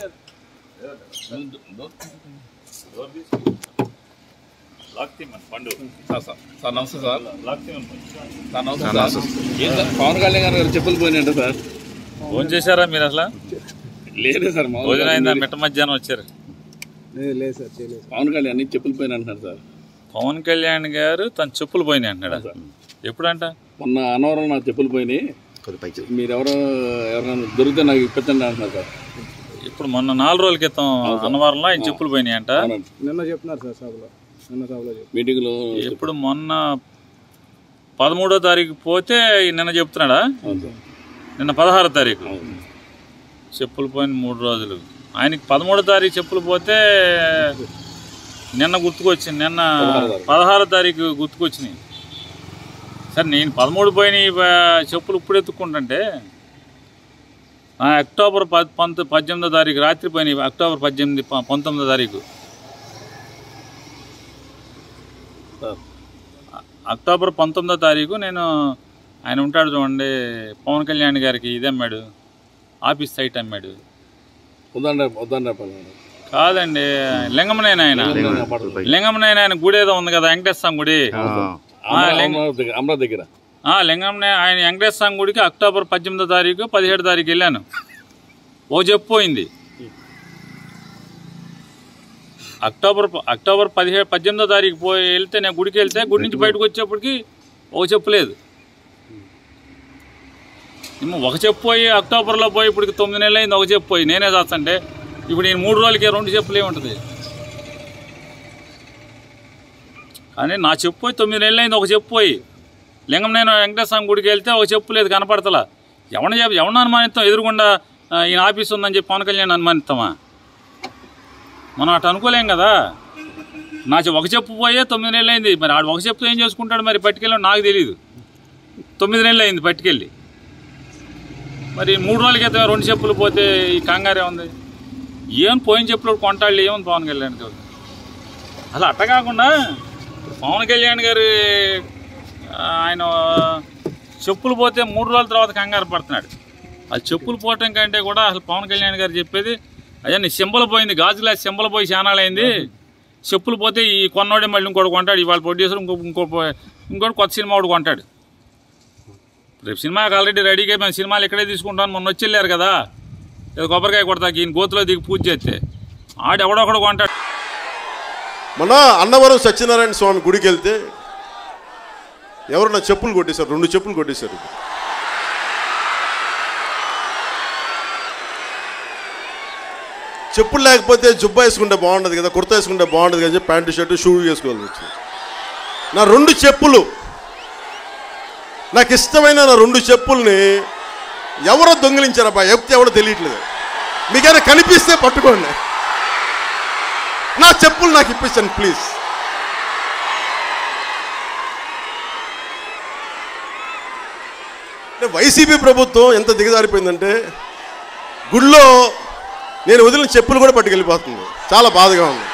Lock తీయమని పండు sir sir sir నమస్తే సార్ లాక్ తీయమని పండు. సార్ నమస్తే సార్ ఏం సార్ పవన్ కళ్యాణ్ గారు చెప్పులు పోయినంట సార్ ఫోన్ చేశారా మీరు అసలు లేదే సార్ మామూలుగా భోజనం అయిందా మిట్ట మధ్యాహ్నం వచ్చారు లేదు సార్ చేయలేదు పవన్ కళ్యాణ్ ని చెప్పులు పోయిన అంటున్నారు సార్ పవన్ కళ్యాణ్ గారు తన చెప్పులు పోయినాయి అంటున్నాడు ఎప్పుడంట మొన్న అనవరం నా చెప్పులు పోయినాయి మీరు ఎవరో ఎవరైనా దొరికితే నాకు ఇప్పించండి అంటున్నారు సార్ ఇప్పుడు మొన్న నాలుగు రోజుల క్రితం అన్నవరంలో ఆయన చెప్పులు పోయినాయి అంట అవునండి నిన్న చెప్తున్నారు సార్ సభలో నిన్న సభలో చెప్పి మీటింగ్లో ఎప్పుడు మొన్న పదమూడో తారీఖు పోతే నిన్న చెప్తున్నాడా అవును సార్ నిన్న పదహారో తారీఖు అవును చెప్పులు పోయిన మూడు రోజులు ఆయనకి పదమూడో తారీఖు చెప్పులు పోతే నిన్న గుర్తుకొచ్చింది నిన్న పదహారో తారీఖు గుర్తుకొచ్చినాయి సరే నేను పదమూడు పోయిన ఈ బ- చెప్పులు ఇప్పుడు ఎత్తుక్కుంటుంటే ఆ, అక్టోబర్ పద్ పంత పద్దెనిమిదో తారీఖు రాత్రి పోయినాయి అక్టోబర్ పద్దెనిమిది ప- పంతొమ్మిదో తారీఖు సార్ అక్టోబర్ పంతొమ్మిదో తారీఖు నేను ఆయన ఉంటాడు చూడండి పవన్ కళ్యాణ్ గారికి ఇది అమ్మాడు ఆఫీస్ సైట్ అమ్మాడు వద్దండి వద్దండి చెప్పాలి కాదండి లింగమనేన ఆయన లింగమనేన ఆయన గుడి ఏదో ఉంది కదా వెంకటేశ్వర స్వామి గుడి అమరావతి దగ్గర అమరావతి దగ్గర ఆ లింగంనే ఆయన వెంకటేశ్వర స్వామి గుడికి అక్టోబర్ పద్దెనిమిదో తారీఖు పదిహేడు తారీఖు వెళ్ళాను ఓ చెప్పు పోయింది అక్టోబర్ ప- అక్టోబర్ పదిహేడు పద్దెనిమిదో తారీఖు పోయి వెళ్తే నేను గుడికి వెళ్తే గుడి నుంచి బయటకు వచ్చేప్పటికి ఒక చెప్పు లేదు ఏమో ఒక చెప్పు పోయి అక్టోబర్లో పోయి ఇప్పుడు తొమ్మిది నెలలు అయింది ఒక చెప్పు పోయి నేనే చేస్తాంటే ఇప్పుడు నేను మూడు రోజులకి రెండు చెప్పులు ఏముంటుంది కానీ నా చెప్పు పోయి తొమ్మిది నెలలు అయింది ఒక చెప్పు పోయి లింగం నేను వెంకటేశ్వర స్వామి గుడికి వెళ్తే ఒక చెప్పు లేదు కనపడతలా ఎవరిని చెప్ప ఎవరిని అనుమానిస్తాం ఎదురుగుండా ఆ, ఈయన ఆఫీస్ ఉందని చెప్పి పవన్ కళ్యాణ్ అనుమానిస్తామా మనం అటు అనుకోలేం కదా నా చె- ఒక చెప్పు పోయే తొమ్మిది నెలలు అయింది మరి ఆడు ఒక చెప్పు ఏం చేసుకుంటాడు మరి పట్టుకెళ్ళి నాకు తెలియదు తొమ్మిది నెలలు అయింది పట్టుకెళ్ళి మరి మూడు రోజుల క్రితం రెండు చెప్పులు పోతే ఈ కంగారే ఉంది ఏం పోయిన చెప్పులు కొంటాళ్ళు ఏముంది పవన్ కళ్యాణ్ గారు అసలు అట్ట కాకుండా ఇప్పుడు పవన్ కళ్యాణ్ గారి ఆ, ఆయన చెప్పులు పోతే మూడు రోజుల తర్వాత కంగారు పడుతున్నాడు ఆ చెప్పులు పోవటం కంటే కూడా అసలు పవన్ కళ్యాణ్ గారు చెప్పేది అయ్యా నీ సింబల్ పోయింది గాజు గ్లాస్ సింబల్ పోయి చానాలైంది చెప్పులు పోతే ఈ కొన్నోడే మళ్ళీ ఇంకోటి కొంటాడు ఇవాళ ప్రొడ్యూసర్ ఇంకో ఇంకో ఇంకోటి కొత్త సినిమా ఒకటి కొంటాడు రేపు సినిమాకి ఆల్రెడీ రెడీగా మేము సినిమాలు ఇక్కడే తీసుకుంటాను మొన్న వచ్చి వెళ్ళారు కదా ఏదో కొబ్బరికాయ కొడతాకి ఈయన గోతులో దిగి పూజ చేస్తే ఆడు ఎవడొకడు కొంటాడు మొన్న అన్నవరం సత్యనారాయణ స్వామి గుడికి వెళ్తే ఎవరు నా చెప్పులు కొట్టేశారు రెండు చెప్పులు కొట్టేశారు చెప్పులు లేకపోతే జుబ్బా వేసుకుంటే బాగుండదు కదా కుర్తా వేసుకుంటే బాగుండదు కదా అని చెప్పి ప్యాంటు షర్టు షూ వేసుకోవాల్సి వచ్చింది నా రెండు చెప్పులు నాకు ఇష్టమైన నా రెండు చెప్పుల్ని ఎవరో దొంగిలించారబ్బా ఎప్తే ఎవడో తెలియట్లేదు మీకైనా కనిపిస్తే పట్టుకోండి నా చెప్పులు నాకు ఇప్పించండి ప్లీజ్ అంటే వైసీపీ ప్రభుత్వం ఎంత దిగజారిపోయిందంటే గుళ్ళో నేను వదిలిన చెప్పులు కూడా పట్టుకెళ్ళిపోతుంది చాలా బాధగా ఉంది